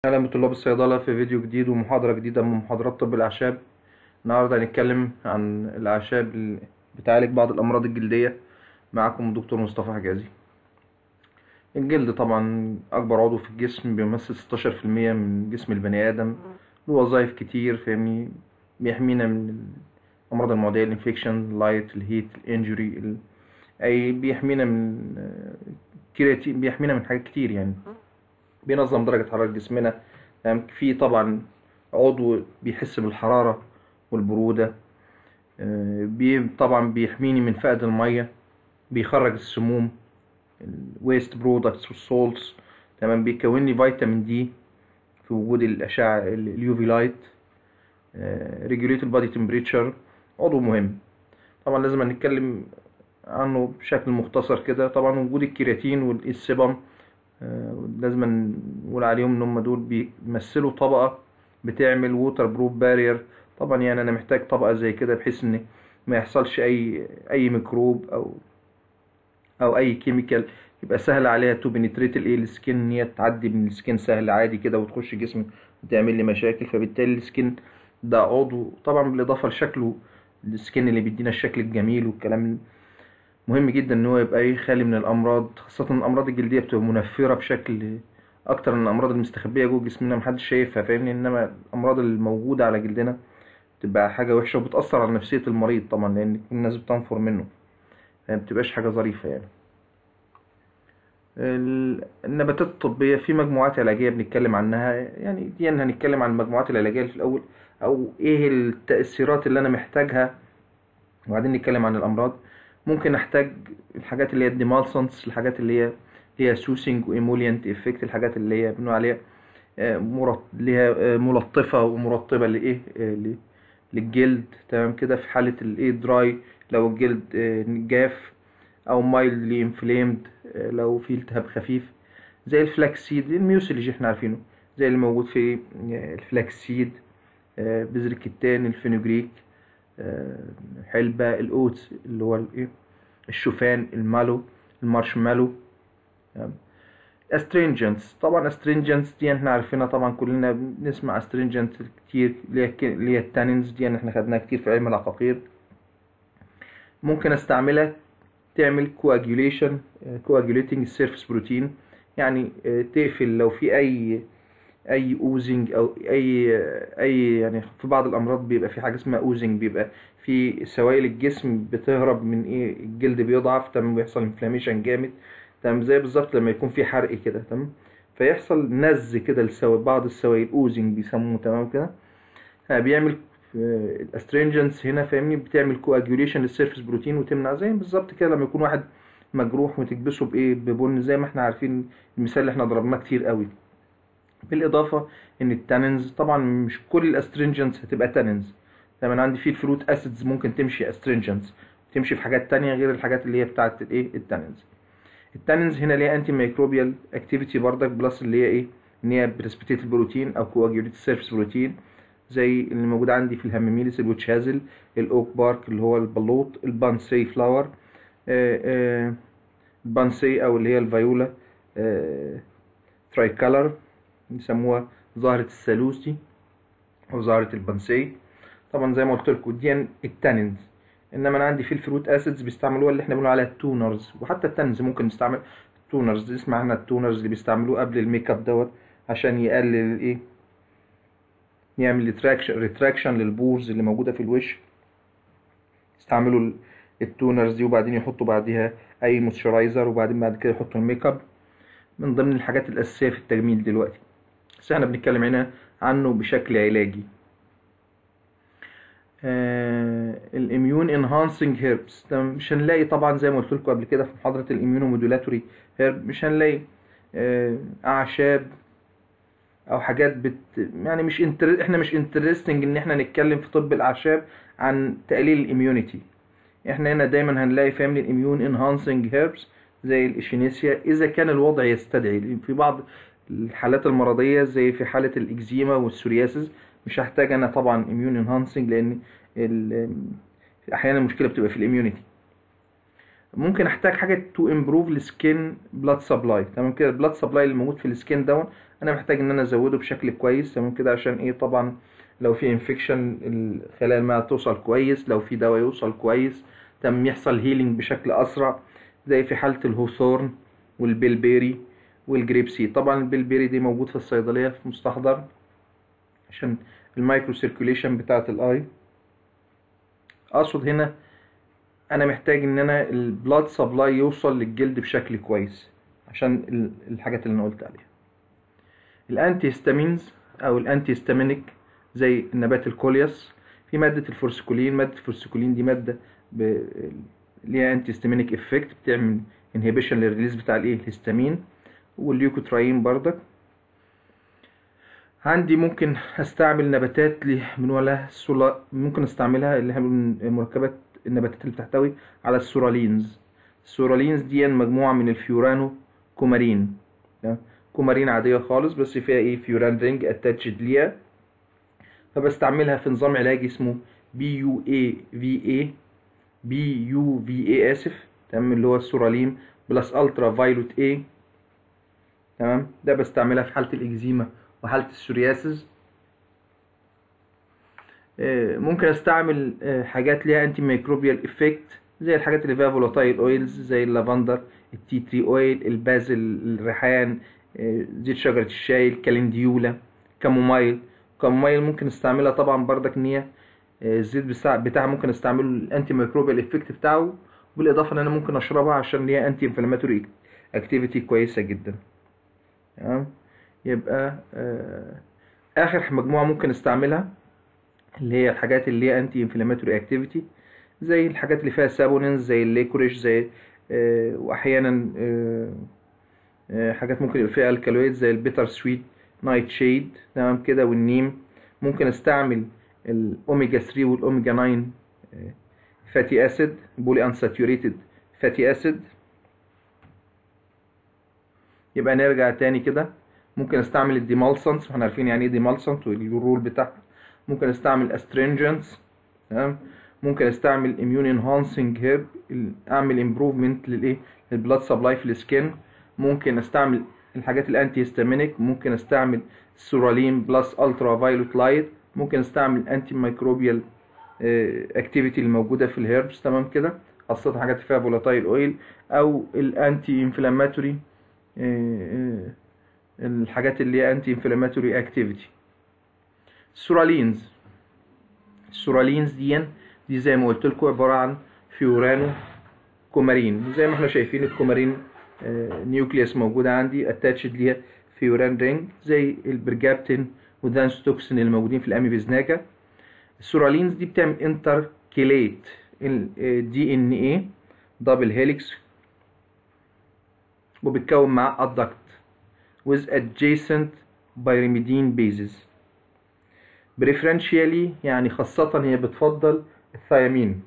أهلا بطلاب الصيدلة في فيديو جديد ومحاضرة جديدة من محاضرات طب الأعشاب النهاردة هنتكلم عن الأعشاب اللي بتعالج بعض الأمراض الجلدية معكم الدكتور مصطفى حجازي الجلد طبعا أكبر عضو في الجسم بيمثل 16% من جسم البني آدم له وظائف كتير فاهمني بيحمينا من الأمراض المعدية الانفكشن اللايت الهيت الانجري ال... أي بيحمينا من كرياتين بيحمينا من حاجات كتير يعني بينظم درجة حرارة جسمنا تمام في طبعا عضو بيحس بالحرارة والبرودة آه، بي طبعا بيحميني من فقد المية بيخرج السموم الويست برودكتس والسولتس تمام بيكون لي فيتامين دي في وجود الأشعة اليوفي لايت ريجوليت البادي تمبريتشر عضو مهم طبعا لازم نتكلم عنه بشكل مختصر كده طبعا وجود الكرياتين والسيبم آه، لازم نقول عليهم ان هم دول بيمثلوا طبقة بتعمل ووتر بروف بارير طبعا يعني انا محتاج طبقة زي كده بحيث ان ما يحصلش اي اي ميكروب او او اي كيميكال يبقى سهل عليها تو بنتريت الايه السكين ان هي تعدي من السكين سهل عادي كده وتخش جسمي وتعمل لي مشاكل فبالتالي السكين ده عضو طبعا بالاضافة لشكله السكين اللي بيدينا الشكل الجميل والكلام مهم جدا ان هو يبقى ايه خالي من الامراض خاصة الامراض الجلدية بتبقى منفرة بشكل اكتر من الامراض المستخبية جوه جسمنا محدش شايفها فاهمني انما الامراض الموجودة على جلدنا بتبقى حاجة وحشة وبتأثر على نفسية المريض طبعا لان الناس بتنفر منه يعني مبتبقاش حاجة ظريفة يعني ال- النباتات الطبية في مجموعات علاجية بنتكلم عنها يعني دي هنتكلم عن المجموعات العلاجية في الأول أو إيه التأثيرات اللي أنا محتاجها وبعدين نتكلم عن الأمراض ممكن أحتاج الحاجات اللي هي الديمالسنس الحاجات اللي هي اللي هي سوسنج وإيمولينت إفكت الحاجات اللي هي بنقول عليها آه، مرط... اللي هي آه، ملطفة ومرطبة لإيه آه، ل- للجلد تمام كده في حالة الإيه دراي لو الجلد آه، جاف او مايلدلي انفليمد لو في التهاب خفيف زي الفلاكسيد الميوسيليج احنا عارفينه زي اللي موجود في آه، الفلاكسيد آه، بذر الكتان الفينوجريك آه، حلبة الأوتس اللي هو الايه الشوفان المالو المارشمالو تمام استرينجنتس طبعا استرينجنتس دي احنا عارفينها طبعا كلنا بنسمع استرينجنت كتير اللي هي ك- اللي هي التانينز دي احنا خدناها كتير في علم العقاقير ممكن استعملها تعمل كواجيوليشن كواجيوليتنج السيرفس بروتين يعني آه، تقفل لو في اي اي اوزنج او اي اي يعني في بعض الامراض بيبقى في حاجه اسمها اوزنج بيبقى في سوائل الجسم بتهرب من ايه الجلد بيضعف تمام بيحصل انفلاميشن جامد تمام زي بالظبط لما يكون في حرق كده تمام فيحصل نز كده لسوائل بعض السوائل اوزنج بيسموه تمام كده آه، بيعمل الاسترينجنس هنا فاهمني بتعمل كواجيوليشن للسيرفس بروتين وتمنع زي بالظبط كده لما يكون واحد مجروح وتكبسه بايه ببن زي ما احنا عارفين المثال اللي احنا ضربناه كتير قوي بالاضافه ان التانينز طبعا مش كل الاسترينجنس هتبقى تانينز طبعا عندي في الفروت اسيدز ممكن تمشي استرينجنس تمشي في حاجات تانية غير الحاجات اللي هي بتاعت الايه التانينز التانينز هنا ليها انتي ميكروبيال اكتيفيتي بردك بلس اللي هي ايه ان هي بريسبيتيت البروتين او كواجيوليت السيرفس بروتين زي اللي موجود عندي في الهاميميليس الويتش هازل الاوك بارك اللي هو البلوط البانسي فلاور آه، آه، البانسي او اللي هي الفيولا تراي كالر بيسموها زهرة الثالوث دي او زهرة البانسي طبعا زي ما قلت لكم دي التانينز انما انا عندي في الفروت اسيدز بيستعملوها اللي احنا بنقول عليها التونرز وحتى التانينز ممكن نستعمل التونرز اسمع عنها التونرز اللي بيستعملوه قبل الميك اب دوت عشان يقلل الايه يعمل ريتراكشن ريتراكشن للبورز اللي موجوده في الوش يستعملوا ال- التونرز دي وبعدين يحطوا بعديها اي مويسترايزر وبعدين بعد كده يحطوا الميك اب من ضمن الحاجات الاساسيه في التجميل دلوقتي بس احنا بنتكلم هنا عنه بشكل علاجي الاميون انهانسنج هيربس مش هنلاقي طبعا زي ما قلت لكم قبل كده في محاضره الاميونو مودولاتوري هيرب مش هنلاقي آه، اعشاب او حاجات بت يعني مش انتر... احنا مش انترستنج ان احنا نتكلم في طب الاعشاب عن تقليل الاميونيتي احنا هنا دايما هنلاقي فاميلي الاميون انهانسنج هيربس زي الاشينيسيا اذا كان الوضع يستدعي في بعض الحالات المرضيه زي في حاله الاكزيما والسورياسيس مش هحتاج انا طبعا اميون انهانسنج لان ال... احيانا المشكله بتبقى في الاميونيتي ممكن احتاج حاجه تو امبروف السكين بلاد سبلاي تمام كده البلاد سبلاي اللي موجود في السكين دون انا محتاج ان انا ازوده بشكل كويس تمام كده عشان ايه طبعا لو في انفكشن الخلايا الماء توصل كويس لو في دواء يوصل كويس تم يحصل هيلينج بشكل اسرع زي في حاله الهوثورن والبيلبيري والجريب سي طبعا البيلبيري دي موجود في الصيدليه في مستحضر عشان المايكرو سيركوليشن بتاعه الاي اقصد هنا انا محتاج ان انا البلاد سبلاي يوصل للجلد بشكل كويس عشان الحاجات اللي انا قلت عليها الانتي هيستامينز او الانتي هيستامينيك زي نبات الكولياس في ماده الفورسكولين ماده الفورسكولين دي ماده ب... ليها انتي هيستامينيك افكت بتعمل انهبيشن للريليز بتاع الايه الهستامين والليوكوتراين بردك عندي ممكن استعمل نباتات اللي من ولا السولا ممكن استعملها اللي هي من مركبات النباتات اللي بتحتوي على السورالينز السورالينز دي مجموعة من الفيورانو كومارين كومارين عادية خالص بس فيها ايه فيوران رينج اتاتشد ليها فبستعملها في نظام علاجي اسمه بي يو اي في اي بي يو في اي اسف تمام اللي هو السورالين بلس الترا فايلوت اي تمام ده بستعملها في حالة الاكزيما وحالة السورياسيس ممكن استعمل حاجات ليها انتي ميكروبيال افكت زي الحاجات اللي فيها فولاتايل اويلز زي اللافندر التي تري اويل البازل الريحان زيت شجرة الشاي الكالنديولا كامومايل كامومايل ممكن استعملها طبعا بردك ان هي الزيت بتاعها ممكن استعمله الانتي ميكروبيال افكت بتاعه بالاضافه ان انا ممكن اشربها عشان ليها انتي انفلاماتوري اكتيفيتي كويسه جدا تمام يبقى اخر مجموعه ممكن استعملها اللي هي الحاجات اللي هي انتي انفلاماتوري اكتيفيتي زي الحاجات اللي فيها سابونينز زي الليكوريش زي آه واحيانا آه آه حاجات ممكن يبقى فيها الكالويد زي البيتر سويت نايت شيد تمام كده والنيم ممكن استعمل الاوميجا 3 والاوميجا 9 فاتي اسيد بولي انساتيوريتد فاتي اسيد يبقى نرجع تاني كده ممكن استعمل الديمالسنس واحنا عارفين يعني ايه ديمالسنت والرول بتاعها ممكن استعمل استرينجنس تمام ممكن استعمل اميون انهانسنج هيرب اعمل امبروفمنت للايه للبلاد سبلاي في السكين ممكن استعمل الحاجات الانتي هيستامينيك ممكن استعمل سورالين بلس الترا فايلوت لايت ممكن استعمل انتي ميكروبيال اكتيفيتي الموجوده في الهيربس تمام كده خاصه حاجات فيها فولاتايل اويل او الانتي انفلاماتوري الحاجات اللي هي انتي انفلاماتوري اكتيفيتي السورالينز السورالينز دي دي زي ما قلت لكم عباره عن فيورانو كومارين زي ما احنا شايفين الكومارين نيوكليوس موجوده عندي اتاتشد ليها فيوران رينج زي البرجابتين والدانستوكسين اللي موجودين في الاميبيزناكا السورالينز دي بتعمل انتر كيليت الدي ان ايه دبل هيليكس وبتكون معاه الدكت with adjacent pyrimidine bases preferentially يعني خاصة هي بتفضل الثيامين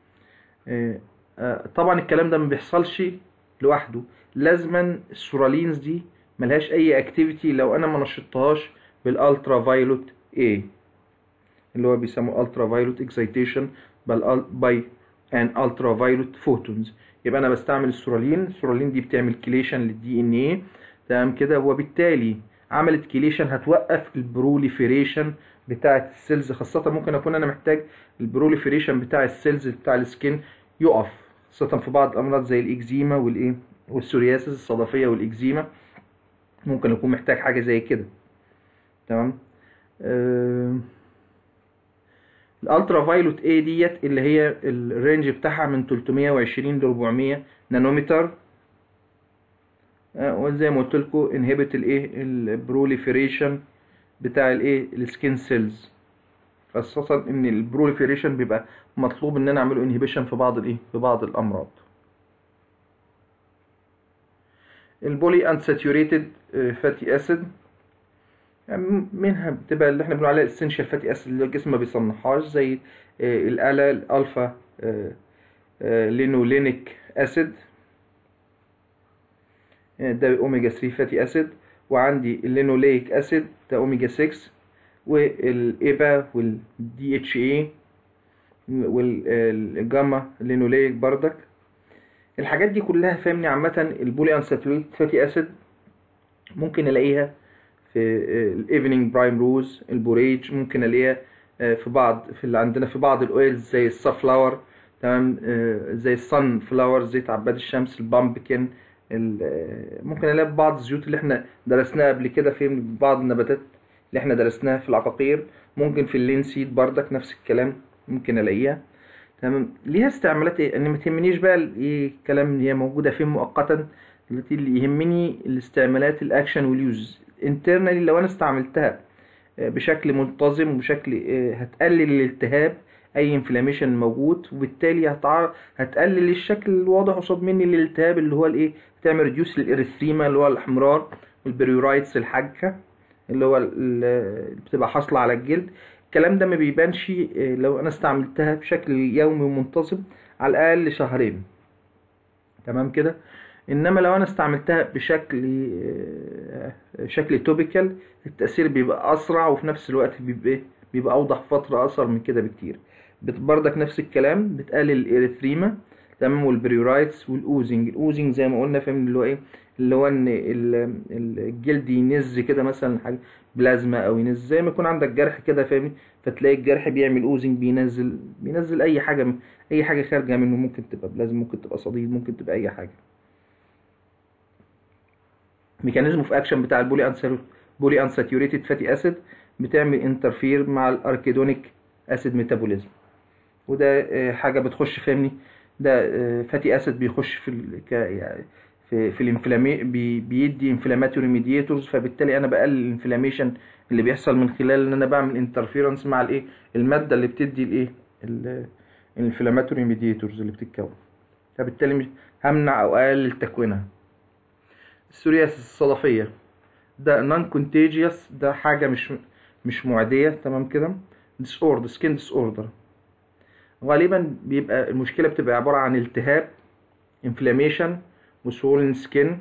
طبعا الكلام ده ما بيحصلش لوحده لازما السورالينز دي ملهاش اي اكتيفيتي لو انا ما نشطتهاش بالالترا فايلوت A اللي هو بيسموه الترا فايلوت اكسيتيشن باي ان الترا فايلوت فوتونز يبقى انا بستعمل السورالين السورالين دي بتعمل كليشن للدي ان ايه تمام كده وبالتالي عملت كليشن هتوقف البروليفيريشن بتاعه السيلز خاصه ممكن اكون انا محتاج البروليفيريشن بتاع السيلز بتاع السكين يقف خاصه في بعض الامراض زي الاكزيما والايه والسورياسيس الصدفيه والاكزيما ممكن اكون محتاج حاجه زي كده تمام أه الالترا فايلوت اي ديت اللي هي الرينج بتاعها من 320 ل 400 نانومتر أه وزي ما قلت لكم انهبت الايه البروليفيريشن بتاع الايه السكين سيلز خاصة ان البروليفيريشن بيبقى مطلوب ان انا اعمله انهبيشن في بعض الايه في بعض الامراض البولي انساتيوريتد فاتي اسيد يعني منها بتبقى اللي احنا بنقول عليها اسينشال فاتي اسيد اللي الجسم ما بيصنعهاش زي الالا الالفا لينولينيك اسيد ده اوميجا 3 فاتي اسيد وعندي اللينوليك اسيد ده اوميجا 6 والايبا والدي اتش اي والجاما لينوليك بردك الحاجات دي كلها فاهمني عامة البولي انساتوريت فاتي اسيد ممكن الاقيها في الايفنينج برايم روز البوريج ممكن الاقيها آه، في بعض في اللي عندنا في بعض الاويلز زي السافلاور تمام آه، زي الصن فلاور زيت عباد الشمس البامبكن ال- آه، ممكن الاقي في بعض الزيوت اللي احنا درسناها قبل كده في بعض النباتات اللي احنا درسناها في العقاقير ممكن في اللينسيد بردك نفس الكلام ممكن الاقيها تمام ليها استعمالات ايه انا ما تهمنيش بقى ال- ايه الكلام اللي هي موجوده فين مؤقتا التي اللي يهمني الاستعمالات الاكشن واليوز انترنالي لو انا استعملتها آه، بشكل منتظم وبشكل آه، هتقلل الالتهاب اي انفلاميشن موجود وبالتالي هتعر... هتقلل الشكل الواضح قصاد مني للالتهاب اللي هو الايه تعمل ريديوس للاريثريما اللي هو الاحمرار والبريورايتس الحاجه اللي هو ال- اللي بتبقى حاصله على الجلد الكلام ده ما بيبانش آه، لو انا استعملتها بشكل يومي ومنتظم على الاقل شهرين تمام كده انما لو انا استعملتها بشكل آه، شكل توبيكال التأثير بيبقى اسرع وفي نفس الوقت بيبقى بيبقى اوضح فترة اقصر من كده بكتير بت- بردك نفس الكلام بتقلل الاريثريما تمام والبريورايتس والاوزنج الاوزنج زي ما قلنا فاهم اللي هو ايه اللي هو ان ال- ال- الجلد ينز كده مثلا حاجه بلازما او ينز زي ما يكون عندك جرح كده فاهمني فتلاقي الجرح بيعمل اوزنج بينزل بينزل اي حاجه من اي حاجه خارجه منه ممكن تبقى بلازما ممكن تبقى صديد ممكن تبقى اي حاجه ميكانيزم اوف اكشن بتاع البولي انسر بولي انساتيوريتد فاتي اسيد بتعمل انترفير مع الاركيدونيك اسيد ميتابوليزم وده آه، حاجه بتخش فاهمني ده فاتي اسيد بيخش في ال... ك... يعني في في الانفلامي بي... بيدي انفلاماتوري ميدياتورز فبالتالي انا بقلل الانفلاميشن اللي بيحصل من خلال ان انا بعمل انترفيرنس مع الايه الماده اللي بتدي الايه الانفلاماتوري ميدياتورز اللي بتتكون فبالتالي مش همنع او اقلل تكوينها السورياس الصدفيه ده نون كونتيجيوس ده حاجه مش مش معديه تمام كده ديس اوردر سكين ديس اوردر غالبا بيبقى المشكله بتبقى عباره عن التهاب انفلاميشن وسولن سكين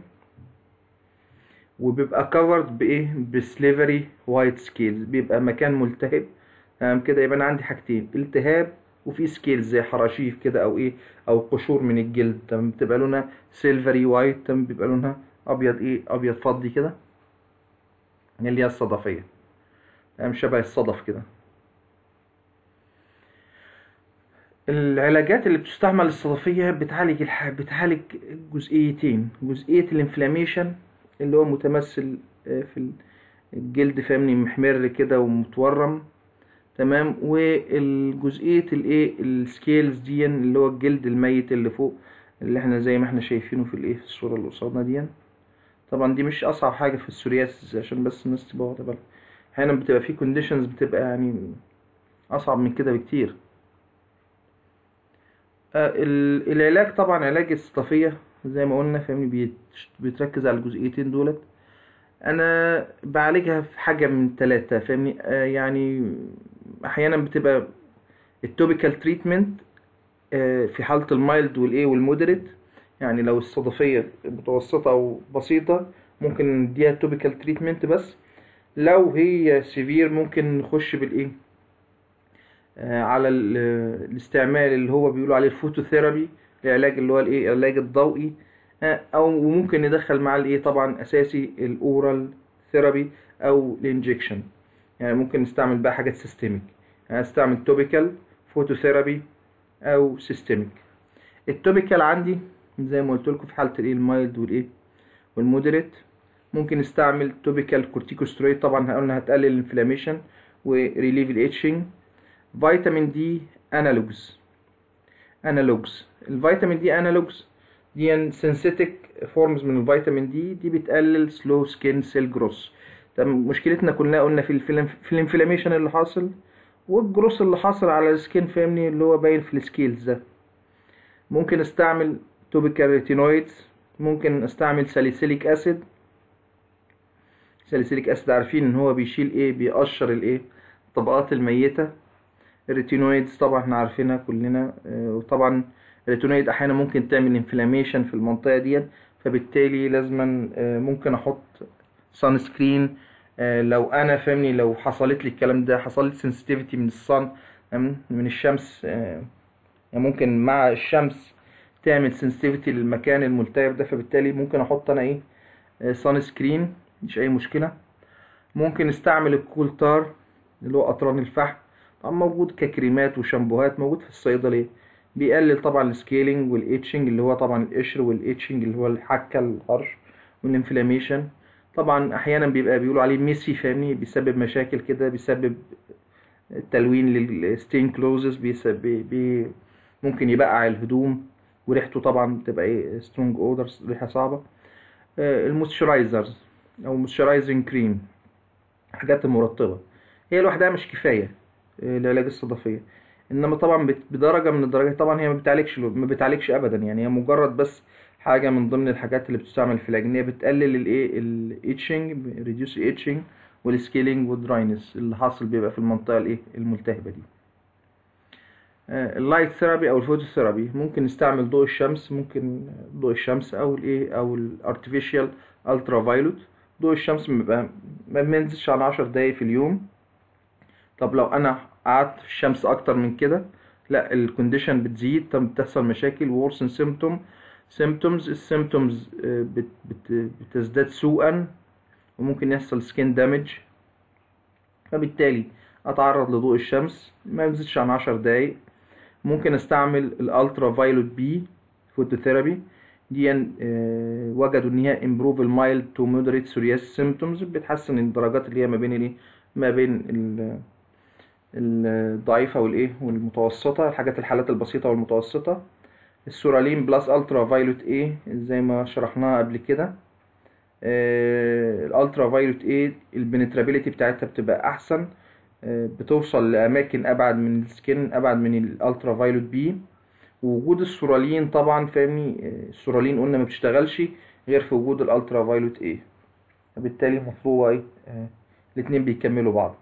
وبيبقى كفرد بايه بسليفري وايت سكيلز بيبقى مكان ملتهب تمام كده يبقى انا عندي حاجتين التهاب وفي سكيلز زي حراشيف كده او ايه او قشور من الجلد تمام بتبقى لونها سيلفري وايت تمام بيبقى لونها ابيض ايه ابيض فضي كده اللي هي الصدفيه تمام شبه الصدف كده العلاجات اللي بتستعمل الصدفية بتعالج الح... بتعالج جزئيتين جزئية الانفلاميشن اللي هو متمثل آه، في الجلد فاهمني محمر كده ومتورم تمام والجزئية الايه السكيلز دي اللي هو الجلد الميت اللي فوق اللي احنا زي ما احنا شايفينه في الايه في الصورة اللي قصادنا دي طبعا دي مش اصعب حاجة في السورياس عشان بس الناس تبقى واخدة بالها احيانا بتبقى في كونديشنز بتبقى يعني اصعب من كده بكتير آه، ال- العلاج طبعا علاج الصدفية زي ما قلنا فاهمني بيت- بيتركز على الجزئيتين دولت انا بعالجها في حاجة من ثلاثة فاهمني آه، يعني احيانا بتبقى التوبيكال تريتمنت في حالة المايلد والايه والمودريت يعني لو الصدفية متوسطة او بسيطة ممكن نديها توبيكال تريتمنت بس لو هي سيفير ممكن نخش بالايه آه، على ال- الاستعمال اللي هو بيقولوا عليه الفوتوثيرابي العلاج اللي هو الايه العلاج الضوئي آه، او وممكن ندخل معاه الايه طبعا اساسي الاورال ثيرابي او الانجكشن يعني ممكن نستعمل بقى حاجات سيستميك يعني استعمل توبيكال فوتوثيرابي او سيستميك التوبيكال عندي زي ما قلت لكم في حاله الايه المايلد والايه والمودريت ممكن نستعمل توبيكال كورتيكوسترويد طبعا قلنا هتقلل الانفلاميشن وريليف الاتشنج فيتامين دي انالوجز انالوجز الفيتامين دي انالوجز دي سينثيتك فورمز من الفيتامين دي دي بتقلل سلو سكين سيل جروس تمام مشكلتنا كلنا قلنا في الفلم في الانفلاميشن اللي حاصل والجروس اللي حاصل على السكين فاهمني اللي هو باين في السكيلز ده ممكن استعمل توبيكال ريتينويدز ممكن استعمل ساليسيليك اسيد ساليسيليك اسيد عارفين ان هو بيشيل ايه بيقشر الايه الطبقات الميته الريتينويدز طبعا احنا عارفينها كلنا آه، وطبعا الريتينويد احيانا ممكن تعمل انفلاميشن في المنطقه دي فبالتالي لازما آه، ممكن احط سان سكرين لو انا فاهمني لو حصلت لي الكلام ده حصلت سنسيتيفيتي من الصن من الشمس آه، يعني ممكن مع الشمس تعمل سنسيتيفيتي للمكان الملتهب ده فبالتالي ممكن احط انا ايه سان سكرين مش اي مشكله ممكن استعمل الكولتار اللي هو قطران الفحم طبعا موجود ككريمات وشامبوهات موجود في الصيدليه بيقلل طبعا السكيلينج والاتشنج اللي هو طبعا القشر والاتشنج اللي هو الحكه الهرش والانفلاميشن طبعا احيانا بيبقى بيقولوا عليه ميسي فاهمني بيسبب مشاكل كده بيسبب تلوين للستين كلوزز بيسبب بي ممكن يبقع الهدوم وريحته طبعا بتبقى ايه سترونج اودرز ريحه صعبه المويسترايزرز او مويسترايزنج كريم الحاجات المرطبه هي لوحدها مش كفايه العلاج الصدفيه انما طبعا بدرجه من الدرجات طبعا هي ما بتعالجش ما بتعالجش ابدا يعني هي مجرد بس حاجه من ضمن الحاجات اللي بتستعمل في العلاج ان هي بتقلل الايه الاتشنج ريديوس اتشنج والسكيلينج والدراينس اللي حاصل بيبقى في المنطقه الايه الملتهبه دي اللايت ثيرابي او الفوتوثيرابي ممكن نستعمل ضوء الشمس ممكن ضوء الشمس او الايه او الارتفيشال الترا فايلوت ضوء الشمس بيبقى ما بينزلش عن 10 دقايق في اليوم طب لو انا قعدت في الشمس اكتر من كده لا الكونديشن بتزيد طب بتحصل مشاكل worsen symptom symptoms السيمتومز بت بت بتزداد سوءا وممكن يحصل سكين دامج فبالتالي اتعرض لضوء الشمس ما ينزلش عن 10 دقايق ممكن استعمل الالترا فايلوت بي فوتوثيرابي دي آه وجدوا ان هي امبروف المايلد تو مودريت سورياس سيمتومز بتحسن الدرجات اللي هي ما بين الايه ما بين الضعيفه والايه والمتوسطه الحاجات الحالات البسيطه والمتوسطه السورالين بلس الترا فايلوت اي زي ما شرحناها قبل كده آه الالترا فايلوت اي البنترابيليتي بتاعتها بتبقى احسن آه بتوصل لاماكن ابعد من السكين ابعد من الالترا فايلوت بي ووجود السورالين طبعا فاهمني آه السورالين قلنا ما بتشتغلش غير في وجود الالترا فايلوت اي فبالتالي المفروض ايه الاتنين بيكملوا بعض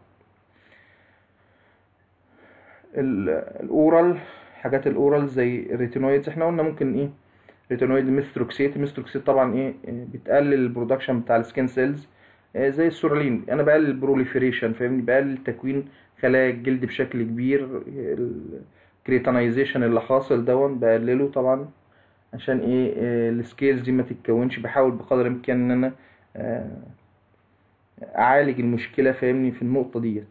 الاورال حاجات الاورال زي الريتينويدز احنا قلنا ممكن ايه ريتينويد ميستروكسيت ميستروكسيت طبعا ايه بتقلل البرودكشن بتاع السكين سيلز زي السورالين انا بقلل البروليفريشن فاهمني بقلل تكوين خلايا الجلد بشكل كبير الكريتانايزيشن اللي حاصل دون بقلله طبعا عشان ايه السكيلز دي ما تتكونش بحاول بقدر الامكان ان انا اعالج المشكله فاهمني في النقطه ديت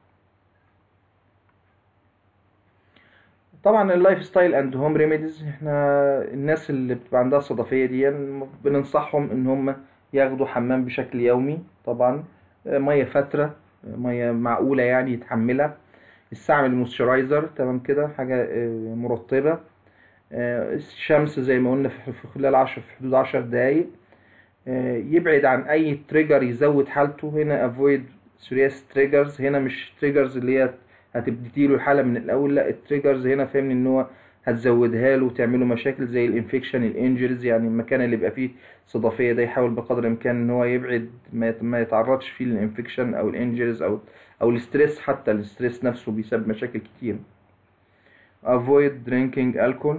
طبعا اللايف ستايل اند هوم ريميديز احنا الناس اللي بتبقى عندها صدفيه دي بننصحهم ان هم ياخدوا حمام بشكل يومي طبعا ميه فتره ميه معقوله يعني يتحملها استعمل مويسترايزر تمام كده حاجه مرطبه الشمس زي ما قلنا في خلال عشر في حدود عشر دقايق يبعد عن اي تريجر يزود حالته هنا افويد سورياس تريجرز هنا مش تريجرز اللي هي هتبتدي له الحاله من الاول لا التريجرز هنا فاهمني ان هو هتزودها له وتعمل له مشاكل زي الانفكشن الانجريز يعني المكان اللي يبقى فيه صدفيه ده يحاول بقدر الامكان ان هو يبعد ما يتعرضش فيه للانفكشن او الانجريز او او الستريس حتى الستريس نفسه بيسبب مشاكل كتير avoid drinking alcohol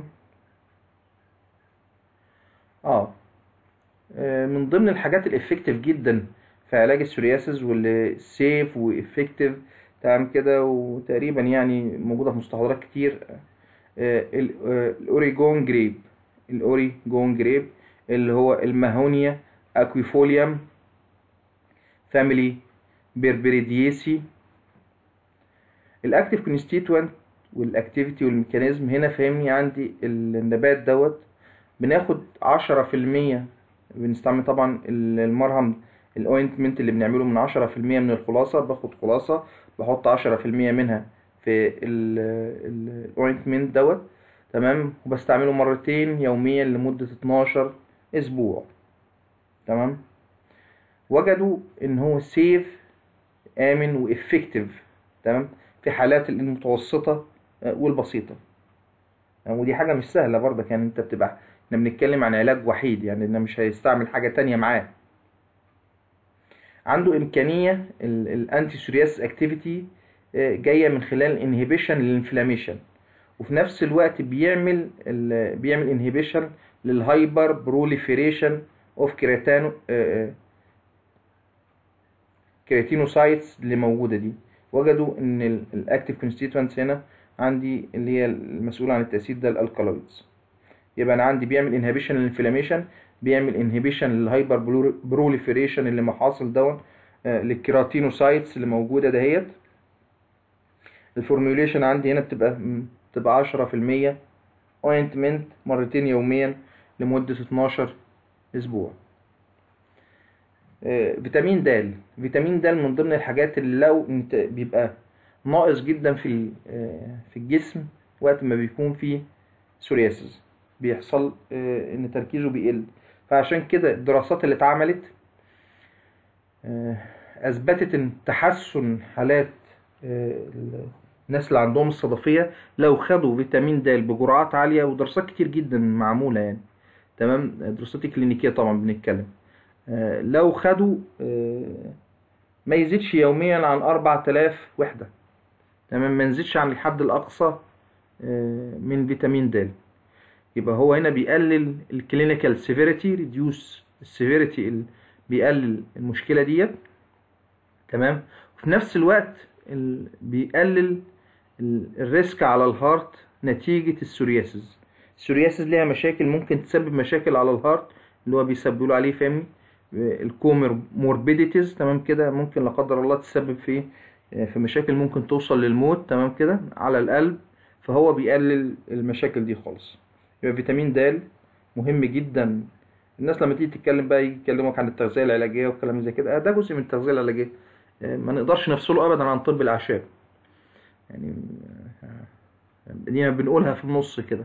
اه من ضمن الحاجات الافكتيف جدا في علاج السورياسيس واللي سيف وافكتيف تمام كده وتقريبا يعني موجودة في مستحضرات كتير الأوريجون جريب الأوريجون جريب اللي هو الماهونيا أكويفوليوم فاميلي بيربريديسي الأكتيف كونستيتوينت والأكتيفيتي والميكانيزم هنا فاهمني عندي النبات دوت بناخد عشرة في المية بنستعمل طبعا المرهم الاوينتمنت اللي بنعمله من عشرة في المية من الخلاصة باخد خلاصة بحط عشرة في المية منها في الاوينتمنت دوت تمام وبستعمله مرتين يوميا لمدة 12 اسبوع تمام وجدوا ان هو سيف امن وافكتيف تمام في حالات المتوسطة والبسيطة ودي حاجة مش سهلة برضك يعني انت بتبقى احنا بنتكلم عن علاج وحيد يعني انه مش هيستعمل حاجة تانية معاه عنده امكانيه الانتي سورياس اكتيفيتي جايه من خلال انهبيشن للانفلاميشن وفي نفس الوقت بيعمل بيعمل انهبيشن للهايبر بروليفيريشن اوف كرياتانو كرياتينوسايتس اللي موجوده دي وجدوا ان الاكتيف كونستيتوينتس هنا عندي اللي هي المسؤوله عن التاثير ده الالكالويدز يبقى انا عندي بيعمل انهبيشن للانفلاميشن بيعمل انهبيشن للهايبر بروليفريشن اللي محاصل دون آه، للكيراتينوسايتس اللي موجوده دهيت الفورميوليشن عندي هنا بتبقى بتبقى 10% اوينتمنت مرتين يوميا لمده 12 اسبوع آه، فيتامين د فيتامين د من ضمن الحاجات اللي لو انت بيبقى ناقص جدا في ال- آه، في الجسم وقت ما بيكون فيه سورياسيس بيحصل آه، ان تركيزه بيقل فعشان كده الدراسات اللي اتعملت آه، اثبتت ان تحسن حالات آه، الناس اللي عندهم الصدفيه لو خدوا فيتامين د بجرعات عاليه ودراسات كتير جدا معموله يعني تمام دراسات كلينيكيه طبعا بنتكلم آه، لو خدوا آه، ما يزيدش يوميا عن 4000 وحده تمام ما نزيدش عن الحد الاقصى آه، من فيتامين د يبقى هو هنا بيقلل الكلينيكال سيفيريتي ريديوس السيفيريتي بيقلل المشكله ديت تمام وفي نفس الوقت ال- بيقلل ال- الريسك على الهارت نتيجه السورياسيس السورياسيس ليها مشاكل ممكن تسبب مشاكل على الهارت اللي هو بيسببوا عليه فاهمني الكومر موربيديتيز تمام كده ممكن لا قدر الله تسبب في في مشاكل ممكن توصل للموت تمام كده على القلب فهو بيقلل المشاكل دي خالص يبقى فيتامين د مهم جدا الناس لما تيجي تتكلم بقى يجي يكلمك عن التغذيه العلاجيه وكلام زي كده آه، ده جزء من التغذيه العلاجيه آه، ما نقدرش نفصله ابدا عن طب الاعشاب يعني آه، دي بنقولها في النص كده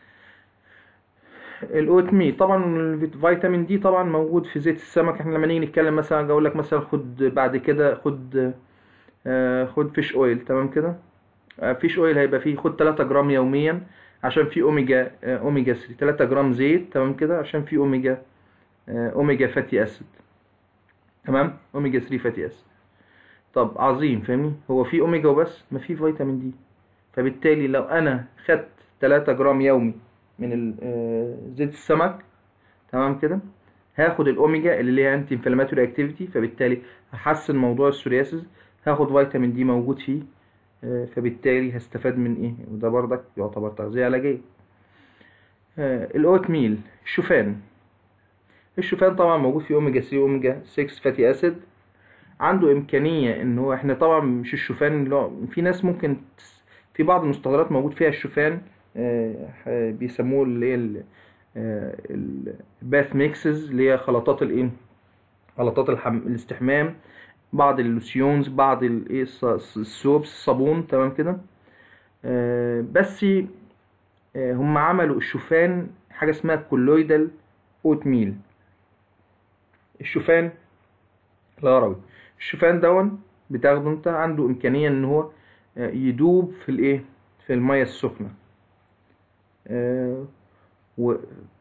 الاوت مي طبعا الفيتامين دي طبعا موجود في زيت السمك احنا لما نيجي نتكلم مثلا اقول لك مثلا خد بعد كده خد آه، خد فيش اويل تمام كده آه، فيش اويل هيبقى فيه خد 3 جرام يوميا عشان فيه اوميجا آه، اوميجا 3 3 جرام زيت تمام كده عشان فيه اوميجا آه، اوميجا فاتي اسيد تمام اوميجا 3 فاتي اسيد طب عظيم فاهمني هو في اوميجا وبس ما في فيتامين دي فبالتالي لو انا خدت 3 جرام يومي من ال- آه، زيت السمك تمام كده هاخد الاوميجا اللي ليها انتي انفلاماتوري اكتيفيتي فبالتالي هحسن موضوع السورياسيس هاخد فيتامين دي موجود فيه آه، فبالتالي هستفاد من ايه وده برضك يعتبر تغذية علاجية آه، الاوت ميل الشوفان الشوفان طبعا موجود فيه اوميجا 3 اوميجا 6 فاتي اسيد عنده امكانيه ان هو احنا طبعا مش الشوفان اللي هو في ناس ممكن تس- في بعض المستحضرات موجود فيها الشوفان آه، ح- بيسموه اللي هي ال- آه، الباث ميكسز اللي هي خلطات الايه خلطات الحم... الاستحمام بعض اللوسيونز بعض الايه الص- الص- السوبس الصابون تمام كده آه، بس آه، هم عملوا الشوفان حاجه اسمها كولويدال اوت ميل الشوفان الغروي الشوفان دون بتاخده انت عنده امكانيه ان هو آه، يدوب في الايه في الميه السخنه آه، و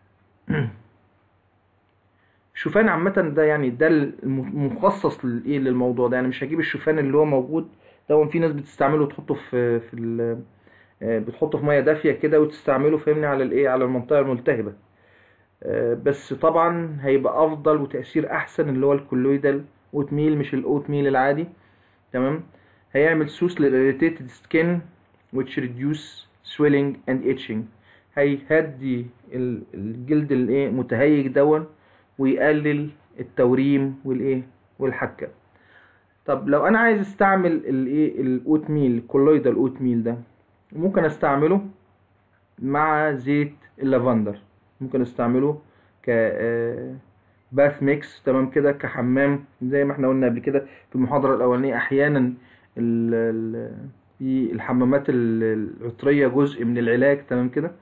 الشوفان عامة ده يعني ده المخصص للايه للموضوع ده يعني مش هجيب الشوفان اللي هو موجود ده في ناس بتستعمله تحطه في في ال- آه، بتحطه في ميه دافيه كده وتستعمله فاهمني على الايه على المنطقه الملتهبه آه، بس طبعا هيبقى افضل وتاثير احسن اللي هو الكولويدال اوت ميل مش الاوت ميل العادي تمام هيعمل سوس للirritated skin which reduce swelling and itching هيهدي ال- الجلد الايه متهيج دون ويقلل التوريم والايه والحكه طب لو انا عايز استعمل الايه الاوت ميل الكولويدال اوت ميل ده ممكن استعمله مع زيت اللافندر ممكن استعمله ك باث ميكس تمام كده كحمام زي ما احنا قلنا قبل كده في المحاضرة الأولانية أحيانا ال- ال- في الحمامات ال- العطرية جزء من العلاج تمام كده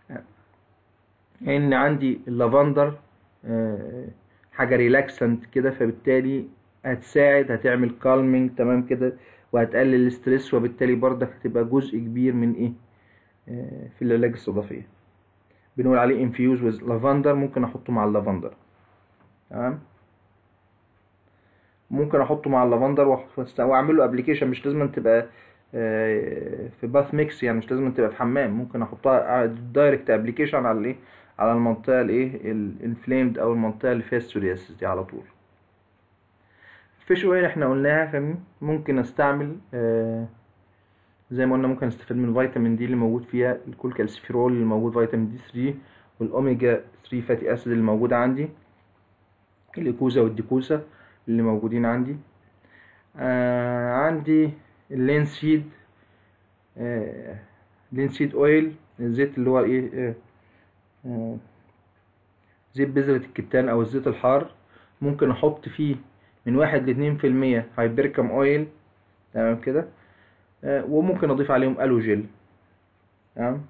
ان عندي اللافندر آه، حاجة ريلاكسنت كده فبالتالي هتساعد هتعمل كالمينج تمام كده وهتقلل الاسترس وبالتالي برضك هتبقى جزء كبير من ايه آه، في العلاج الصدفية بنقول عليه انفيوز ويز لافندر ممكن احطه مع اللافندر تمام ممكن احطه مع اللافندر وأح- واعمل له ابلكيشن مش لازم تبقى آه، في باث ميكس يعني مش لازم تبقى في حمام ممكن احطها دايركت ابلكيشن على الايه على المنطقه الايه الانفليمد او المنطقه اللي فيها السورياسيس دي على طول الفيش اويل احنا قلناها فاهمني ممكن استعمل آه، زي ما قلنا ممكن استفاد من فيتامين دي اللي موجود فيها الكولكالسيفيرول اللي موجود فيتامين دي 3 والاوميجا 3 فاتي اسيد اللي موجوده عندي الايكوزا والديكوسا اللي موجودين عندي آه عندي اللينسيد آه لينسيد اويل الزيت اللي هو ايه آه آه زيت بذرة الكتان او الزيت الحار ممكن احط فيه من واحد لاتنين في المية هايبركم اويل تمام كده آه وممكن اضيف عليهم الوجيل تمام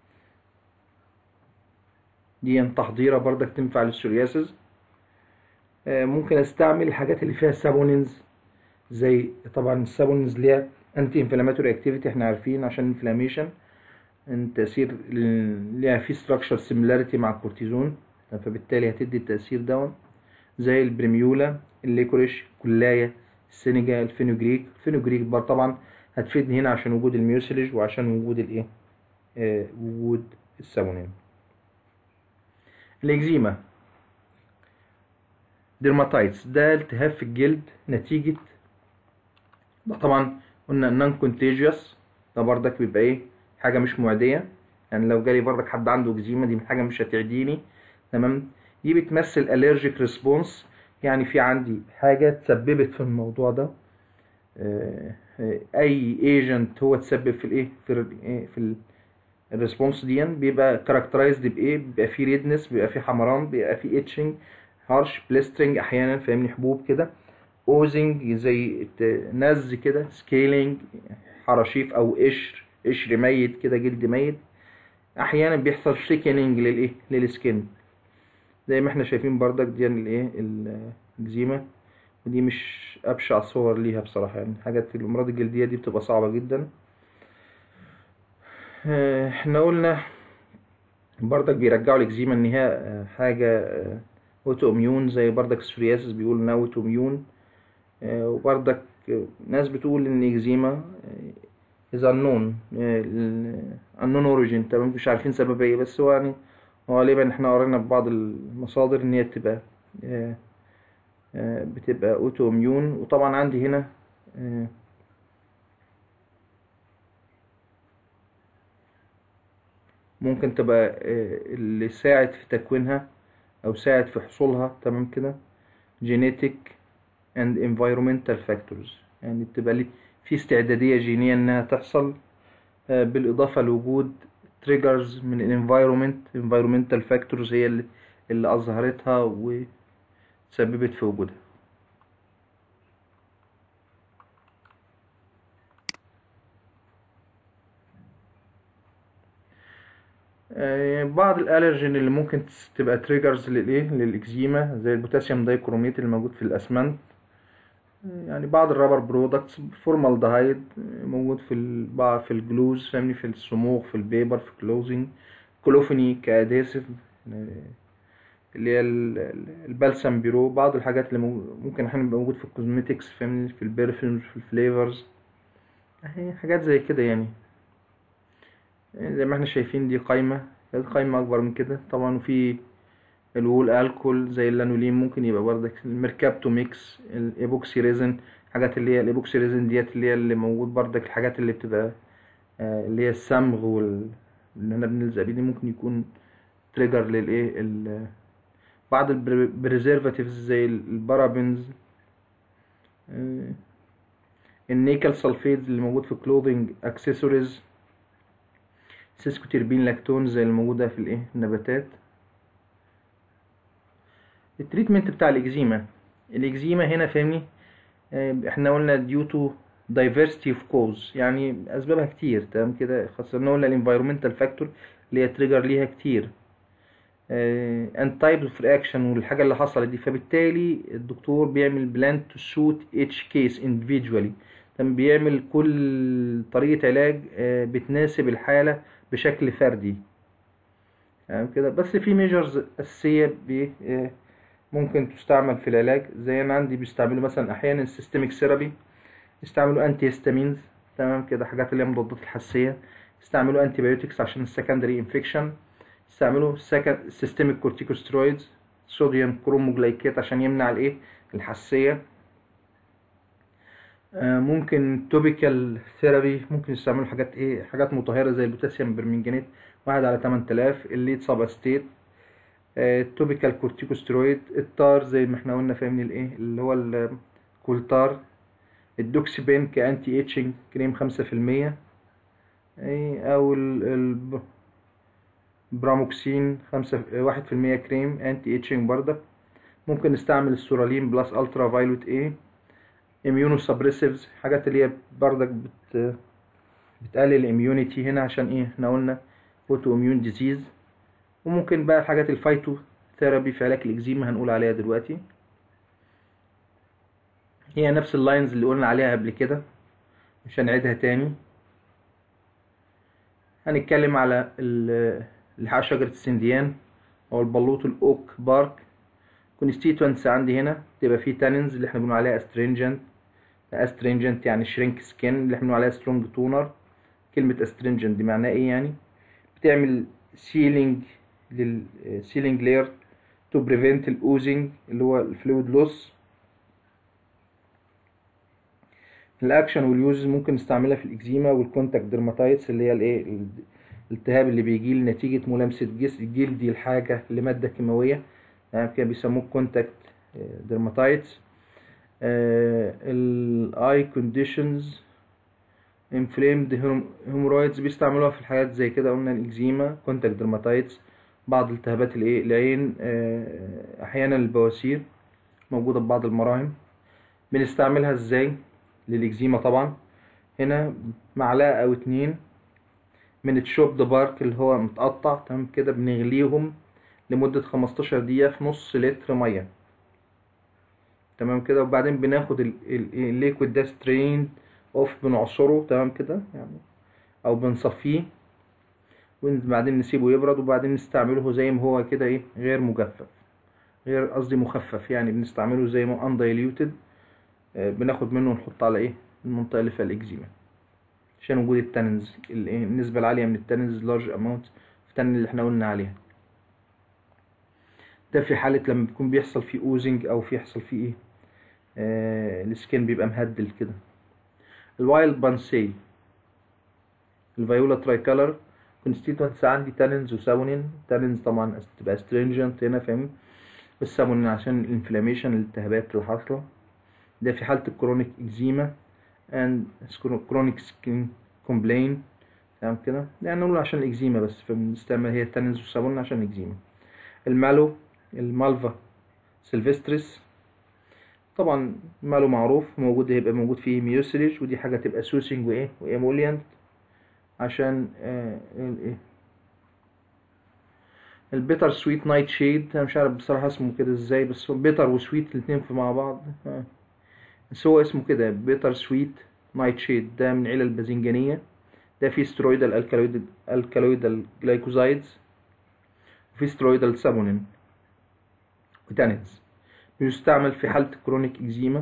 دي تحضيرة بردك تنفع للسورياسيس آه ممكن استعمل الحاجات اللي فيها سابونينز زي طبعا السابونينز ليها انتي انفلاماتوري اكتيفيتي احنا عارفين عشان انفلاميشن التأثير ليها في ستراكشر سيميلاريتي مع الكورتيزون فبالتالي هتدي التأثير دون زي البريميولا الليكوريش كلاية السينيجا الفينوجريك الفينوجريك برضه طبعا هتفيدني هنا عشان وجود الميوسيلج وعشان وجود الايه آه وجود السابونين الاكزيما ديرماتايتس ده التهاب في الجلد نتيجة ده طبعا قلنا نون كونتيجيوس ده بردك بيبقى ايه حاجة مش معدية يعني لو جالي بردك حد عنده اكزيما دي حاجة مش هتعديني تمام دي بتمثل allergic response يعني في عندي حاجة تسببت في الموضوع ده اي ايجنت هو تسبب في الايه في ال في الريسبونس دي بيبقى كاركترايزد بايه بيبقى في ريدنس بيبقى في حمران بيبقى في اتشنج هارش بليسترنج احيانا فاهمني حبوب كده اوزنج زي نز كده سكيلينج حراشيف او قشر قشر ميت كده جلد ميت احيانا بيحصل ثيكننج للايه للسكين زي ما احنا شايفين بردك دي الايه الاكزيما ودي مش ابشع صور ليها بصراحه يعني حاجات الامراض الجلديه دي بتبقى صعبه جدا احنا قلنا بردك بيرجعوا الاكزيما ان هي حاجه اوتو اميون زي بردك السورياسيس بيقول انها اوتو اميون وبردك ناس بتقول ان الاكزيما از unknown unknown origin تمام مش عارفين سبب ايه بس هو يعني غالبا احنا قرينا في بعض المصادر ان هي بتبقى بتبقى اوتو اميون وطبعا عندي هنا ممكن تبقى اللي ساعد في تكوينها او ساعد في حصولها تمام كده genetic and environmental factors يعني بتبقى لي في استعدادية جينية انها تحصل بالاضافة لوجود triggers من environment environmental factors هي اللي, اللي اظهرتها وتسببت في وجودها بعض الالرجين اللي ممكن تبقى تريجرز للايه للاكزيما زي البوتاسيوم دايكروميت اللي موجود في الاسمنت يعني بعض الرابر برودكتس فورمالدهايد موجود في بعض في الجلوز فاهمني في الصموغ في البيبر في الكلوزنج كلوفيني كادهيسيف اللي هي البلسم بيرو بعض الحاجات اللي ممكن احيانا يبقى موجود في الكوزمتكس فاهمني في البرفيومز في الفليفرز اهي حاجات زي كده يعني زي ما احنا شايفين دي قايمة القايمة أكبر من كده طبعا وفي الوول الكول زي اللانولين ممكن يبقى بردك الميركابتو ميكس الايبوكسي ريزن حاجات اللي هي الايبوكسي ريزن ديت اللي هي اللي موجود بردك الحاجات اللي بتبقى اللي هي الصمغ وال اللي احنا بنلزق بيه دي ممكن يكون تريجر للايه ال... بعض البريزرفاتيفز زي البارابينز النيكل سلفيدز اللي موجود في كلوذينج اكسسوارز سيسكوتيربين لاكتون زي الموجودة في الايه النباتات التريتمنت بتاع الاكزيما الاكزيما هنا فاهمني احنا قلنا due to diversity of cause يعني اسبابها كتير تمام كده خاصة ان قلنا الانفيرومنتال فاكتور اللي هي تريجر ليها كتير and type of reaction والحاجة اللي حصلت دي فبالتالي الدكتور بيعمل بلان تو سوت each case individually تمام بيعمل كل طريقة علاج بتناسب الحالة بشكل فردي تمام كده بس في ميجرز أساسية ممكن تستعمل في العلاج زي انا عندي بيستعملوا مثلا احيانا السيستميك ثيرابي يستعملوا انتي هيستامينز تمام كده حاجات اللي هي مضادات الحساسيه يستعملوا انتي بايوتكس عشان السكندري انفكشن يستعملوا سيستميك كورتيكوسترويدز صوديوم كروموجلايكات عشان يمنع الايه الحساسيه آه ممكن توبيكال ثيرابي ممكن يستعملوا حاجات ايه حاجات مطهره زي البوتاسيوم برمنجانيت واحد على 8000 الليد سب استيت توبيكال كورتيكوستيرويد التار زي ما احنا قلنا فاهمني الايه اللي هو الكولتار الدوكسيبين كانتي اتشنج كريم خمسة في المية اي او ال البراموكسين خمسة واحد في المية كريم انتي اتشنج بردك ممكن نستعمل السورالين بلس الترا فايلوت ايه اميونو سبريسيفز حاجات اللي هي بردك بت بتقلل الاميونيتي هنا عشان ايه احنا قلنا اوتو اميون ديزيز وممكن بقى الحاجات الفايتو ثيرابي في علاج الاكزيما هنقول عليها دلوقتي هي نفس اللاينز اللي قلنا عليها قبل كده مش هنعيدها تاني هنتكلم على اللي شجرة السنديان او البلوط الاوك بارك كونستيتوينتس عندي هنا تبقى فيه تانينز اللي احنا بنقول عليها استرينجنت استرينجنت يعني شرينك سكين اللي احنا بنقول عليها سترونج تونر كلمة استرينجنت دي معناها ايه يعني بتعمل سيلينج للسيلينج لاير تو بريفنت الاوزنج اللي هو الفلويد لوس الاكشن واليوز ممكن نستعملها في الاكزيما والكونتاكت ديرماتايتس اللي هي الايه الالتهاب اللي بيجي نتيجة ملامسة جسم جلدي لحاجة لمادة كيماوية يعني كده بيسموه كونتاكت ديرماتايتس الاي كونديشنز انفليمد هيمورويدز بيستعملوها في الحاجات زي كده قلنا الاكزيما كونتاكت ديرماتايتس بعض التهابات الايه العين احيانا البواسير موجودة في بعض المراهم بنستعملها ازاي للاكزيما طبعا هنا معلقة او اتنين من الشوب ده بارك اللي هو متقطع تمام كده بنغليهم لمدة 15 دقيقة في نص لتر مية تمام كده وبعدين بناخد الليكويد ده سترين اوف بنعصره تمام كده يعني او بنصفيه وبعدين نسيبه يبرد وبعدين نستعمله زي ما هو كده ايه غير مجفف غير قصدي مخفف يعني بنستعمله زي ما اندايليوتد بناخد منه ونحط على ايه المنطقة اللي فيها الاكزيما عشان وجود التاننز النسبة العالية من التاننز لارج اماونت في التانن اللي احنا قلنا عليها ده في حالة لما بيكون بيحصل فيه اوزنج او في يحصل فيه ايه آه السكين بيبقى مهدل كده الوايلد بانسي الفيولا ترايكالر كونستيتوينتس عندي تانينز وساونين تانينز طبعا تبقى استرينجنت هنا فاهم والساونين عشان الانفلاميشن الالتهابات اللي حاصله ده في حالة الكرونيك اكزيما and chronic skin complaint تمام كده يعني نقول عشان الاكزيما بس فبنستعمل هي التانينز والصابون عشان الاكزيما المالو المالفا سيلفستريس طبعا ماله معروف موجود هيبقى موجود فيه ميوسيليج ودي حاجة تبقى سوسنج وايه وايموليانت عشان آه الايه البيتر سويت نايت شيد انا مش عارف بصراحة اسمه كده ازاي بس هو بيتر وسويت الاتنين في مع بعض آه. بس هو اسمه كده بيتر سويت نايت شيد ده من العيلة الباذنجانية ده فيه سترويدال الكالويد الكالويدال جلايكوزايدز وفيه سترويدال سابونين وتانينز بيستعمل في حالة كرونيك اكزيما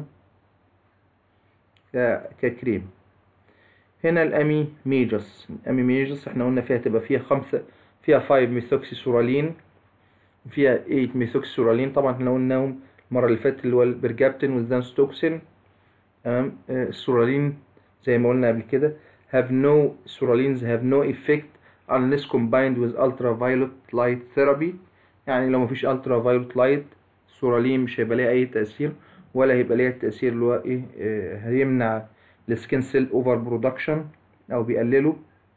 ككريم هنا الامي ميجس الامي ميجس احنا قلنا فيها تبقى فيها خمسة فيها 5 ميثوكسي سورالين وفيها 8 ميثوكسي سورالين طبعا احنا قلناهم المرة اللي فاتت اللي هو البرجابتين والزانستوكسين تمام السورالين زي ما قلنا قبل كده have no سورالينز have no effect unless combined with ultraviolet light therapy يعني لو مفيش ultraviolet light سورالين مش هيبقى ليها اي تأثير ولا هيبقى ليها التأثير اللي هو ايه آه هيمنع السكين سيل اوفر برودكشن او بيقلله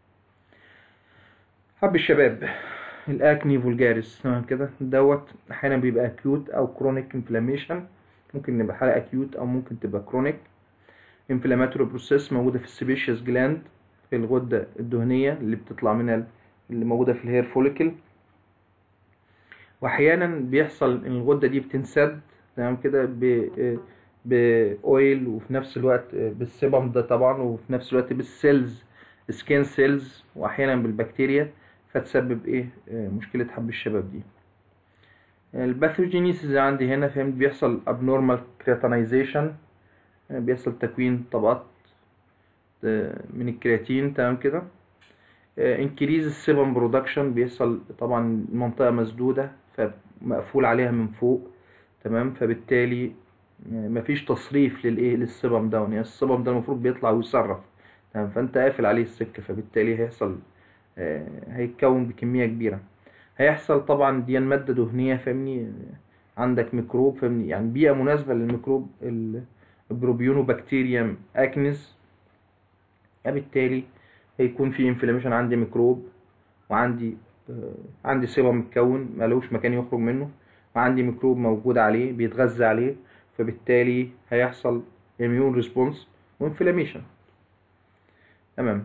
حب الشباب الاكني فولجاريس تمام كده دوت احيانا بيبقى اكيوت او كرونيك انفلاميشن ممكن نبقى حاله اكيوت او ممكن تبقى كرونيك انفلاماتوري بروسيس موجوده في السيبيشيس جلاند في الغده الدهنيه اللي بتطلع منها اللي موجوده في الهير فوليكل واحيانا بيحصل ان الغده دي بتنسد تمام كده ب باويل وفي نفس الوقت بالسيبم ده طبعا وفي نفس الوقت بالسيلز سكين سيلز واحيانا بالبكتيريا فتسبب ايه مشكله حب الشباب دي الباثوجينيسيس عندي هنا فهمت بيحصل abnormal creatinization بيحصل تكوين طبقات من الكرياتين تمام كده انكريز السيبم برودكشن بيحصل طبعا المنطقة مسدودة فمقفول عليها من فوق تمام فبالتالي مفيش تصريف للايه للسيبم ده يعني السيبم ده المفروض بيطلع ويصرف تمام فانت قافل عليه السكة فبالتالي هيحصل هيتكون بكمية كبيرة هيحصل طبعا دي مادة دهنية فاهمني عندك ميكروب فاهمني يعني بيئة مناسبة للميكروب ال- البروبيونوبكتيريم اكنس بالتالي هيكون في انفلاميشن عندي ميكروب وعندي آه، عندي سيبم متكون ملوش مكان يخرج منه وعندي ميكروب موجود عليه بيتغذى عليه فبالتالي هيحصل immune ريسبونس وانفلاميشن تمام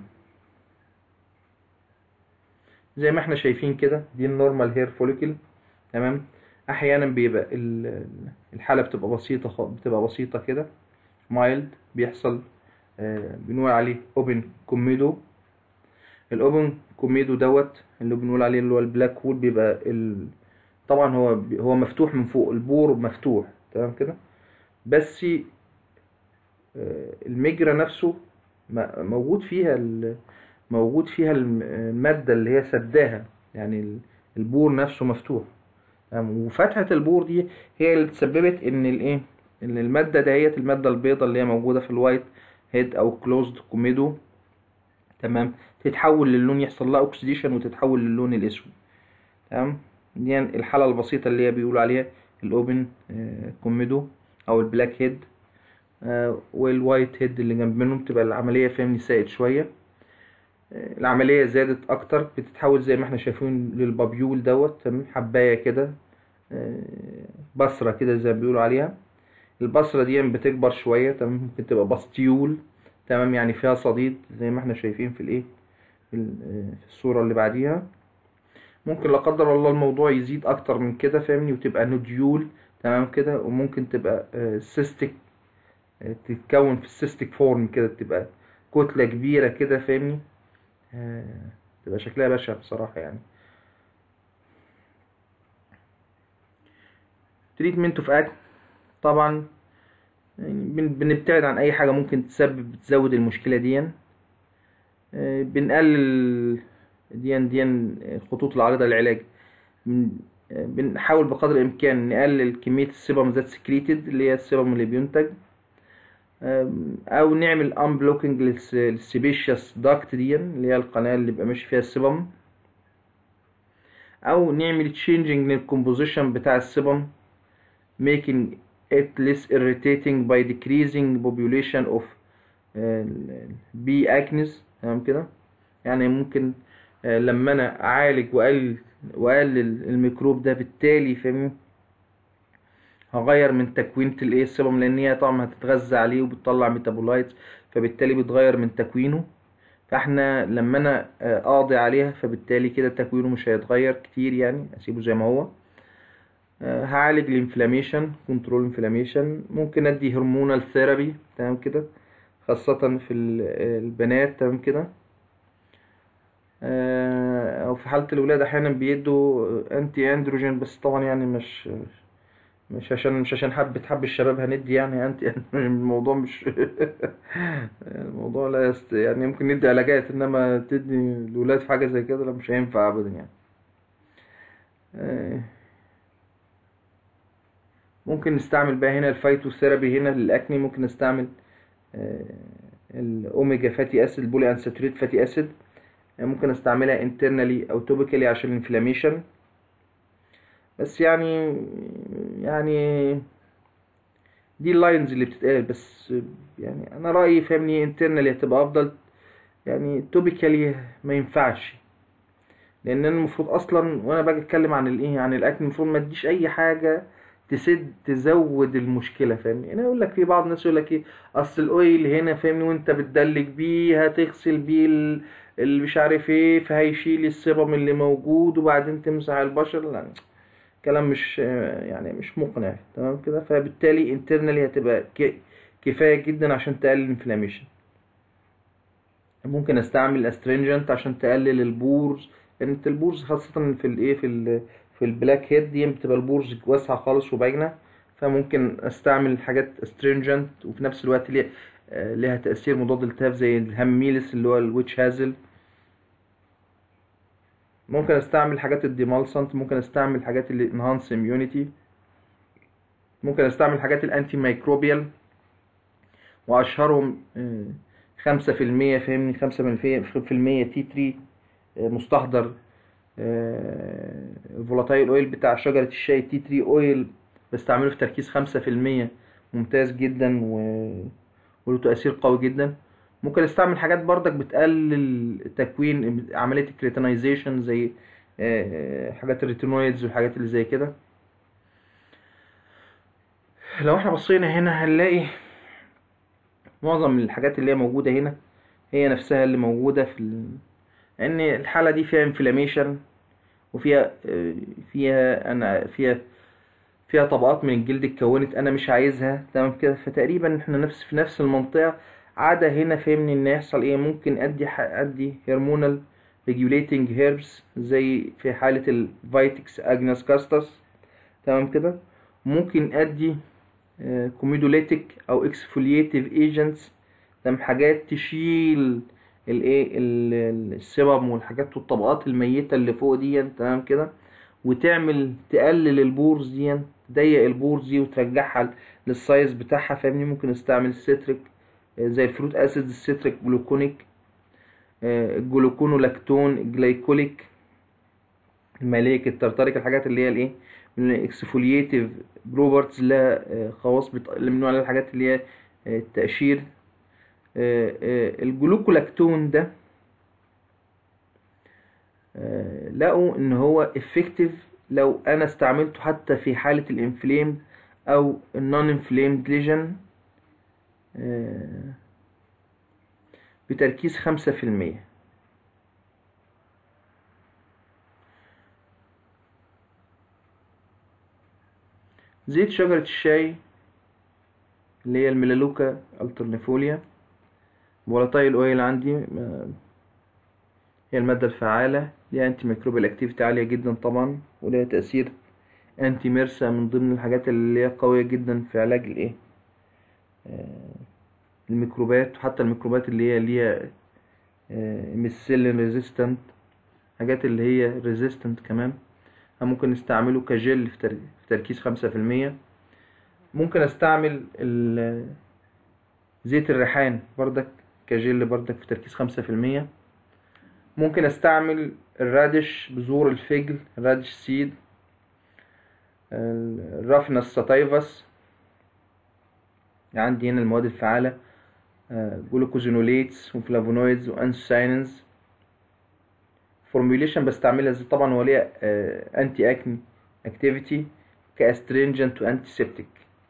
زي ما احنا شايفين كده دي النورمال هير فوليكل تمام احيانا بيبقى ال- الحاله بتبقى بسيطه خ- بتبقى بسيطه كده مايلد بيحصل آه، بنقول عليه اوبن كوميدو الاوبن كوميدو دوت اللي بنقول عليه اللي هو البلاك هول بيبقى ال... طبعا هو هو مفتوح من فوق البور مفتوح تمام كده بس آه، المجرى نفسه م- موجود فيها ال... موجود فيها الم- المادة اللي هي سداها يعني ال- البور نفسه مفتوح تمام؟ وفتحة البور دي هي اللي تسببت ان الايه ان المادة دهيت المادة البيضاء اللي هي موجودة في الوايت هيد او كلوزد كوميدو تمام تتحول للون يحصل لها اوكسيديشن وتتحول للون الاسود تمام دي يعني الحالة البسيطة اللي هي بيقولوا عليها الاوبن كوميدو او البلاك هيد والوايت هيد اللي جنب منهم تبقى العملية فاهمني سائد شوية آه، العملية زادت أكتر بتتحول زي ما احنا شايفين للبابيول دوت تمام حباية كده آه، بصرة كده زي ما بيقولوا عليها البصرة دي بتكبر شوية تمام ممكن تبقى باستيول تمام يعني فيها صديد زي ما احنا شايفين في الايه في ال- آه، في الصورة اللي بعديها ممكن لا قدر الله الموضوع يزيد اكتر من كده فاهمني وتبقى نوديول تمام كده وممكن تبقى سيستيك تتكون في السيستيك فورم كده تبقى كتلة كبيرة كده فاهمني آه، تبقى شكلها بشع بصراحة يعني تريتمنت اوف اكل طبعا يعني بن- بنبتعد عن اي حاجة ممكن تسبب تزود المشكلة دي آه، بنقلل ديان ديان الخطوط العريضة للعلاج بن- آه، بنحاول بقدر الامكان نقلل كمية السيبم ذات سكريتد اللي هي السيبم اللي بينتج آم، او نعمل انبلوكينج للسيبيشيوس داكت دي اللي هي القناة اللي بيبقى ماشي فيها السيبم او نعمل تشينجينج للكومبوزيشن بتاع السيبم making it less irritating by decreasing population of بي اكنز تمام كده يعني ممكن آه، لما انا اعالج واقلل واقلل الميكروب ده بالتالي فاهمني هغير من تكوينة الايه السيبم لان هي طبعا هتتغذى عليه وبتطلع ميتابولايتس فبالتالي بتغير من تكوينه فاحنا لما انا آه، اقضي عليها فبالتالي كده تكوينه مش هيتغير كتير يعني اسيبه زي ما هو آه، هعالج الانفلاميشن كنترول انفلاميشن ممكن ادي هرمونال ثيرابي تمام كده خاصة في ال- البنات تمام كده آه، او في حالة الولاد احيانا بيدوا انتي اندروجين بس طبعا يعني مش مش عشان مش عشان حب حب الشباب هندي يعني انتي الموضوع مش الموضوع لا يست... يعني ممكن ندي علاجات انما تدي الولاد في حاجة زي كده لا مش هينفع ابدا يعني آه، ممكن نستعمل بقى هنا الفايتوثيرابي هنا للاكني ممكن نستعمل آه، الاوميجا فاتي اسيد البولي انساتوريت فاتي اسيد ممكن استعملها انترنالي او توبيكالي عشان الانفلاميشن بس يعني يعني دي اللاينز اللي بتتقال بس يعني انا رايي فاهمني انترنالي هتبقى افضل يعني توبيكالي ما ينفعش لان انا المفروض اصلا وانا باجي اتكلم عن الايه عن الاكل المفروض ما اديش اي حاجه تسد تزود المشكله فاهمني انا اقول لك في بعض الناس يقول لك ايه اصل الاويل هنا فاهمني وانت بتدلك بيه هتغسل بيه ال- اللي مش عارف ايه فهيشيل السيبم اللي موجود وبعدين تمسح البشر لا كلام مش يعني مش مقنع تمام كده فبالتالي انترنالي هتبقى ك- كفايه جدا عشان تقلل الانفلاميشن ممكن استعمل استرينجنت عشان تقلل البورز لان انت البورز خاصه في الايه في ال في البلاك هيد دي بتبقى البورز واسعه خالص وباينه فممكن استعمل حاجات استرينجنت وفي نفس الوقت ليها آه، ليها تاثير مضاد للالتهاب زي الهاميلس اللي هو الويتش هازل ممكن استعمل حاجات الديمالسنت ممكن استعمل حاجات اللي انهانس اميونيتي ممكن استعمل حاجات الانتي ميكروبيال واشهرهم آه، خمسة في المية فاهمني خمسة في المية في المية تي تري مستحضر الفولاتايل اويل بتاع شجرة الشاي تي تري اويل بستعمله في تركيز خمسة في المية ممتاز جدا و... وله تأثير قوي جدا ممكن استعمل حاجات بردك بتقلل تكوين عملية الكريتينايزيشن زي آه، حاجات الريتينويدز والحاجات اللي زي كده لو احنا بصينا هنا هنلاقي معظم الحاجات اللي هي موجودة هنا هي نفسها اللي موجودة في ال... ان الحالة دي فيها انفلاميشن وفيها آه، فيها انا فيها فيها طبقات من الجلد اتكونت انا مش عايزها تمام كده فتقريبا احنا نفس في نفس المنطقة عادة هنا فهمني ان يحصل ايه ممكن ادي ح- ادي هرمونال ريجوليتنج هيربس زي في حالة الفايتكس اجنس كاستس تمام كده ممكن ادي كوميدوليتك او اكسفولييتيف ايجنتس تمام حاجات تشيل الايه ال- ال- السبم والحاجات والطبقات الميتة اللي فوق دي تمام كده وتعمل تقلل البورز دي تضيق البورز دي وترجعها للسايز بتاعها فاهمني ممكن استعمل السيتريك آه، زي الفروت اسيد السيتريك جلوكونيك آه، الجلوكونولاكتون الجلايكوليك الماليك الترتريك الحاجات اللي هي الايه من الاكسفولييتيف بروبرتس لها آه، خواص بت... اللي من عليها الحاجات اللي هي آه، التقشير آه، آه، الجلوكولاكتون ده آه، لقوا ان هو افكتيف لو انا استعملته حتى في حالة الانفليم او النون انفليمد ليجن بتركيز خمسة في المية زيت شجرة الشاي اللي هي الميلالوكا الترنيفوليا فولاتايل اويل عندي آه، هي المادة الفعالة ليها انتي ميكروبيال اكتيفيتي عالية جدا طبعا وليها تأثير انتي ميرسا من ضمن الحاجات اللي هي قوية جدا في علاج الايه آه، الميكروبات وحتى الميكروبات اللي هي ليها ميسيلين ريزيستنت حاجات اللي هي ريزيستنت كمان ممكن نستعمله كجل في تر- في تركيز خمسة في المية ممكن استعمل ال- زيت الريحان بردك كجل بردك في تركيز خمسة في المية ممكن استعمل الرادش بذور الفجل الرادش سيد الرافنس ساتايفس عندي هنا المواد الفعالة جلوكوزينوليتس وفلافونويدز وانساينز فورميوليشن بستعملها زي طبعا هو ليها انتي اكني اكتيفيتي كاسترينجنت وانتي سيبتيك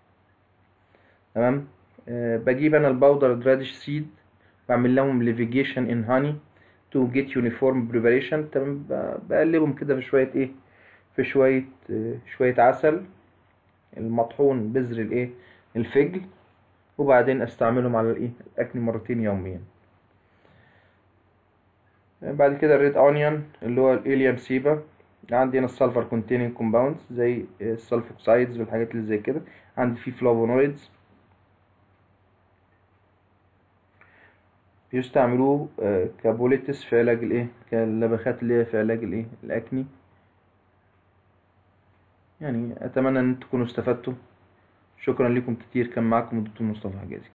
تمام آه، بجيب انا الباودر رادش سيد بعمل لهم ليفيجيشن ان هاني تو جيت يونيفورم بريباريشن تمام ب- بقلبهم كده في شويه ايه في شويه آه، شويه عسل المطحون بذر الايه الفجل وبعدين استعملهم على الايه الاكل مرتين يوميا بعد كده الريد اونيون اللي هو الاليام سيبا عندي هنا السلفر كونتيننج كومباوندز زي السلفوكسايدز والحاجات اللي زي كده عندي فيه فلافونويدز بيستعملوه آه، كبوليتس في علاج الايه كاللبخات اللي هي في علاج الايه الاكني يعني اتمنى ان تكونوا استفدتوا شكرا لكم كتير كان معكم الدكتور مصطفى حجازي